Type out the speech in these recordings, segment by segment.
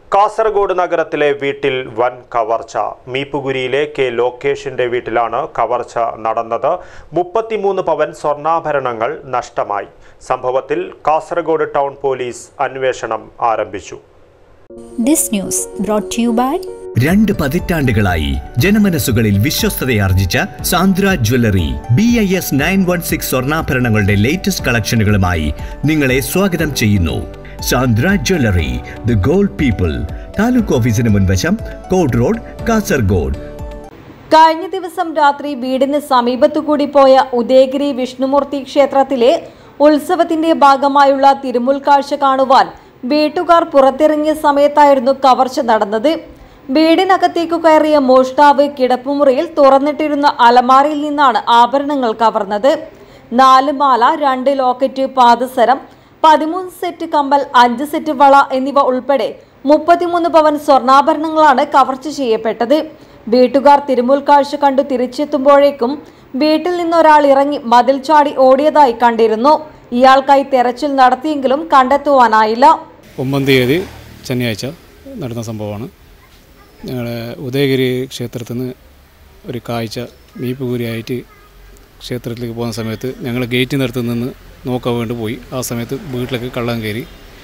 കാസർഗോഡ് നഗരത്തിലെ വീട്ടിൽ വൻ കവർച്ച മീപ്പുകുരിയിലെ കെ ലോകേഷിന്റെ വീട്ടിലാണ് കവർച്ച നടന്നത് മുപ്പത്തിമൂന്ന് പവൻ സ്വർണ്ണാഭരണങ്ങൾ നഷ്ടമായി സംഭവത്തിൽ കാസർഗോഡ് ടൗൺ പോലീസ് അന്വേഷണം ആരംഭിച്ചു This news brought to you by രണ്ട് പതിറ്റാണ്ടുകളായി ജനമനസ്സുകളിൽ വിശ്വസ്തതയാർജിച്ച Sandra jewellery B I S nine one six സ്വർണ്ണാഭരണങ്ങളുടെ ലേറ്റസ്റ്റ് കളക്ഷനുകളുമായി നിങ്ങളെ സ്വാഗതം ചെയ്യുന്നു Sandra jewellery the gold people taluk ഓഫീസിന് മുൻവശം കോഡ് റോഡ് കാസർഗോഡ് കഴിഞ്ഞ ദിവസം രാത്രി വീടിന് സമീപത്തുകൂടി പോയ ഉദയഗിരി വിഷ്ണുമൂർത്തി ക്ഷേത്രത്തിലെ ഉത്സവത്തിന്റെ ഭാഗമായുള്ള തിരുമുൽക്കാഴ്ച കാണുവാൻ വീട്ടുകാർ പുറത്തിറങ്ങിയ സമയത്തായിരുന്നു കവർച്ച നടന്നത് വീടിനകത്തേക്കു കയറിയ മോഷ്ടാവ് കിടപ്പുമുറിയിൽ തുറന്നിട്ടിരുന്ന അലമാരയിൽ നിന്നാണ് ആഭരണങ്ങൾ കവർന്നത് നാല് മാല രണ്ട് ലോക്കറ്റ് പാദസരം പതിമൂന്ന് സെറ്റ് കമ്പൽ അഞ്ച് സെറ്റ് വള എന്നിവ ഉൾപ്പെടെ മുപ്പത്തിമൂന്ന് പവൻ സ്വർണ്ണാഭരണങ്ങളാണ് കവർച്ച ചെയ്യപ്പെട്ടത് വീട്ടുകാർ തിരുമുൽക്കാഴ്ച കണ്ടു തിരിച്ചെത്തുമ്പോഴേക്കും വീട്ടിൽ നിന്നൊരാൾ ഇറങ്ങി മതിൽ ചാടി ഓടിയതായി കണ്ടിരുന്നു ഇയാൾക്കായി തെരച്ചിൽ നടത്തിയെങ്കിലും കണ്ടെത്തുവാനായില്ല ഒമ്പതാം തീയതി ശനിയാഴ്ച നടന്ന സംഭവമാണ് ഞങ്ങൾ ഉദയഗിരി ക്ഷേത്രത്തിൽ നിന്ന് ഒരു കാഴ്ച മീപ്പുകൂരിയായിട്ട് ക്ഷേത്രത്തിലേക്ക് പോകുന്ന സമയത്ത് ഞങ്ങൾ ഗേറ്റിനടുത്ത് നിന്ന് നോക്കാൻ വേണ്ടി പോയി ആ സമയത്ത് വീട്ടിലേക്ക് കള്ളൻ കയറി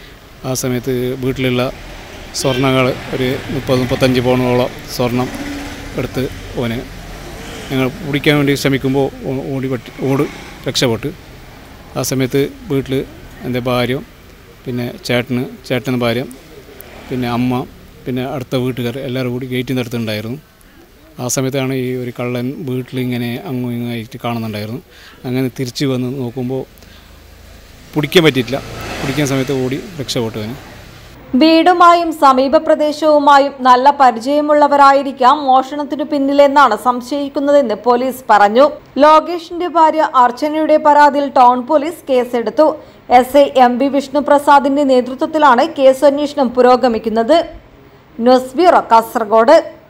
ആ സമയത്ത് വീട്ടിലുള്ള സ്വർണ്ണങ്ങൾ ഒരു മുപ്പത് മുപ്പത്തഞ്ച് പൗണോളം സ്വർണം എടുത്ത് ഓന് ഞങ്ങൾ പിടിക്കാൻ വേണ്ടി ശ്രമിക്കുമ്പോൾ ഓ- ഓടി പറ്റി ഓട് രക്ഷപ്പെട്ട് ആ സമയത്ത് വീട്ടിൽ എൻ്റെ ഭാര്യ പിന്നെ ചേട്ടന് ചേട്ടന് ഭാര്യ പിന്നെ അമ്മ പിന്നെ അടുത്ത വീട്ടുകാർ എല്ലാവരും കൂടി ഗേറ്റിൻ്റെ അടുത്തുണ്ടായിരുന്നു ആ സമയത്താണ് ഈ ഒരു കള്ളൻ വീട്ടിൽ ഇങ്ങനെ അങ്ങും ഇങ്ങും ആയിട്ട് കാണുന്നുണ്ടായിരുന്നു അങ്ങനെ തിരിച്ച് വന്ന് നോക്കുമ്പോൾ പിടിക്കാൻ പറ്റിയിട്ടില്ല പിടിക്കുന്ന സമയത്ത് ഓടി രക്ഷപ്പെട്ടവന് വീടുമായും സമീപ പ്രദേശവുമായും നല്ല പരിചയമുള്ളവരായിരിക്കാം മോഷണത്തിനു പിന്നിലെന്നാണ് സംശയിക്കുന്നതെന്ന് പോലീസ് പറഞ്ഞു ലോകേഷിന്റെ ഭാര്യ അർച്ചനയുടെ പരാതിയിൽ ടൗൺ പോലീസ് കേസെടുത്തു എസ് ഐ എം വി വിഷ്ണുപ്രസാദിന്റെ നേതൃത്വത്തിലാണ് കേസ് അന്വേഷണം പുരോഗമിക്കുന്നത് ന്യൂസ് ബ്യൂറോ കാസർഗോഡ്